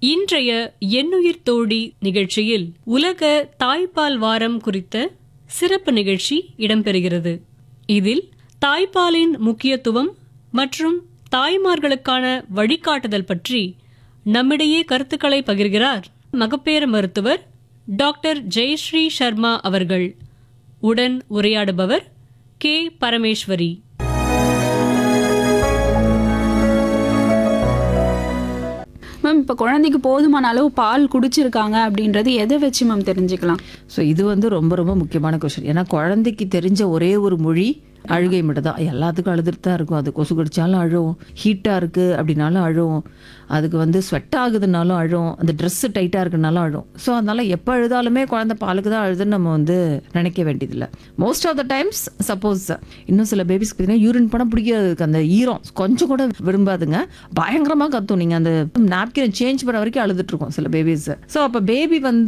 இன்றைய எண்ணுயிர் தோழி நிகழ்ச்சியில் உலக தாய்ப்பால் வாரம் குறித்த சிறப்பு நிகழ்ச்சி இடம்பெறுகிறது இதில் தாய்ப்பாலின் முக்கியத்துவம் மற்றும் தாய்மார்களுக்கான வழிகாட்டுதல் பற்றி நம்மிடையே கருத்துக்களை பகிர்கிறார் மகப்பேறு மருத்துவர் டாக்டர் ஜெயஸ்ரீ சர்மா அவர்கள் உடன் உரையாடுபவர் கே பரமேஸ்வரி மேம் இப்போ குழந்தைக்கு போதுமான அளவு பால் குடிச்சிருக்காங்க அப்படின்றது எதை வச்சு மேம் தெரிஞ்சுக்கலாம் ஸோ இது வந்து ரொம்ப ரொம்ப முக்கியமான கொஷின் ஏன்னா குழந்தைக்கு தெரிஞ்ச ஒரே ஒரு மொழி அழுகை மட்டும் தான் எல்லாத்துக்கும் அழுதுட்டு தான் இருக்கும் அது கொசு கடிச்சாலும் அழும் ஹீட்டாக இருக்குது அப்படின்னாலும் அழும் அதுக்கு வந்து ஸ்வெட் ஆகுதுனாலும் அழும் அந்த ட்ரெஸ்ஸு டைட்டாக இருக்குனாலும் அழும் ஸோ அதனால் எப்போ அழுதாலுமே குழந்தை பாலுக்கு தான் அழுதுன்னு நம்ம வந்து நினைக்க வேண்டியதில்லை most of the times suppose இன்னும் சில பேபிஸ்க்கு பார்த்தீங்கன்னா யூரின் படம் பிடிக்காது அதுக்கு அந்த ஈரம் கொஞ்சம் கூட விரும்பாதுங்க பயங்கரமாக கத்தும் நீங்கள் அந்த நாப்கினை சேஞ்ச் பண்ண வரைக்கும் அழுதுட்டு இருக்கும் சில பேபிஸ் ஸோ அப்போ பேபி வந்து